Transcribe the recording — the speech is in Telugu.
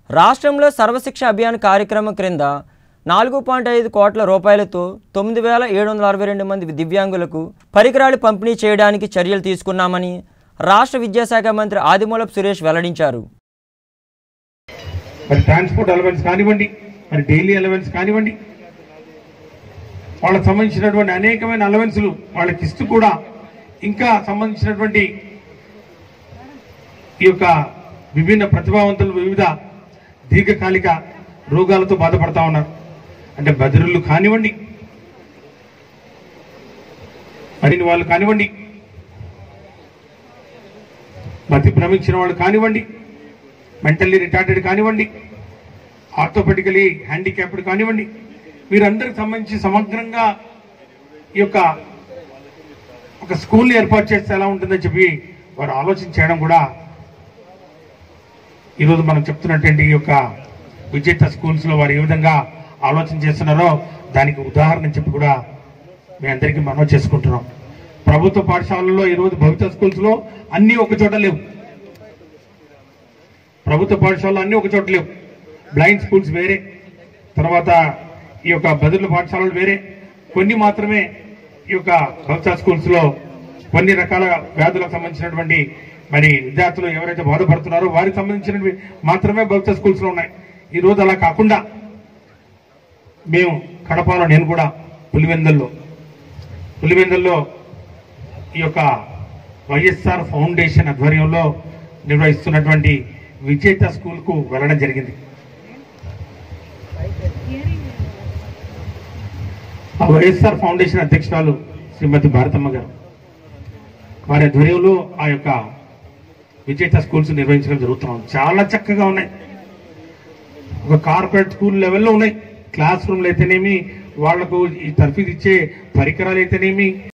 రాష్ట్రంలో సర్వశిక్ష అభియాన్ కార్యక్రమం క్రింద నాలుగు పాయింట్ ఐదు కోట్ల రూపాయలతో తొమ్మిది వేల ఏడు వందల అరవై రెండు మంది దివ్యాంగులకు పరికరాలు పంపిణీ చేయడానికి చర్యలు తీసుకున్నామని రాష్ట్ర విద్యాశాఖ మంత్రి ఆదిమూలపు సురేష్ వెల్లడించారు మరి ట్రాన్స్పోర్ట్ అలవెన్స్ కానివ్వండి మరి డైలీ అలవెన్స్ కానివ్వండి వాళ్ళకి సంబంధించినటువంటి అనేకమైన అలవెన్సులు వాళ్ళకి ఇస్తూ కూడా ఇంకా సంబంధించినటువంటి ఈ యొక్క విభిన్న ప్రతిభావంతులు వివిధ దీర్ఘకాలిక రోగాలతో బాధపడతా ఉన్నారు అంటే బదిరులు కానివ్వండి మరిన్ని వాళ్ళు కానివ్వండి మతి భ్రమించిన వాళ్ళు కానివ్వండి మెంటల్లీ రిటార్టెడ్ కానివ్వండి ఆర్థోపెడికలీ హ్యాండిక్యాప్డ్ కానివ్వండి వీరందరికి సంబంధించి సమగ్రంగా ఈ యొక్క ఒక స్కూల్ ఏర్పాటు చేస్తే ఎలా ఉంటుందని చెప్పి వారు ఆలోచన చేయడం కూడా ఈరోజు మనం చెప్తున్నటువంటి ఈ యొక్క విజేత స్కూల్స్ లో వారు ఏ విధంగా ఆలోచన చేస్తున్నారో దానికి ఉదాహరణ అని చెప్పి కూడా మీ అందరికీ మనం చేసుకుంటున్నాం ప్రభుత్వ పాఠశాలల్లో ఈరోజు భవిత స్కూల్స్ లో అన్ని ఒక చోట లేవు ప్రభుత్వ పాఠశాలలు అన్ని ఒక చోట లేవు బ్లైండ్ స్కూల్స్ వేరే తర్వాత ఈ యొక్క బదుల పాఠశాలలు వేరే కొన్ని మాత్రమే ఈ యొక్క భవిత స్కూల్స్ లో కొన్ని రకాల వ్యాధులకు సంబంధించినటువంటి మరి విద్యార్థులు ఎవరైతే బాధపడుతున్నారో వారికి సంబంధించినవి మాత్రమే భవిత స్కూల్స్ లో ఉన్నాయి ఈ రోజు అలా కాకుండా మేము కడపలో నేను కూడా పులివెందల్లో పులివెందల్లో ఈ యొక్క వైఎస్ఆర్ ఫౌండేషన్ ఆధ్వర్యంలో నిర్వహిస్తున్నటువంటి విజేత స్కూల్ కు వెళ్ళడం జరిగింది ఆ వైఎస్ఆర్ ఫౌండేషన్ అధ్యక్షురాలు శ్రీమతి భారతమ్మ గారు వారి ఆధ్వర్యంలో ఆ యొక్క విజేత స్కూల్స్ నిర్వహించడం జరుగుతున్నాం చాలా చక్కగా ఉన్నాయి ఒక కార్పొరేట్ స్కూల్ లెవెల్లో ఉన్నాయి క్లాస్ రూమ్లు అయితేనేమి వాళ్లకు ఈ తర్ఫీదు ఇచ్చే పరికరాలు అయితేనేమి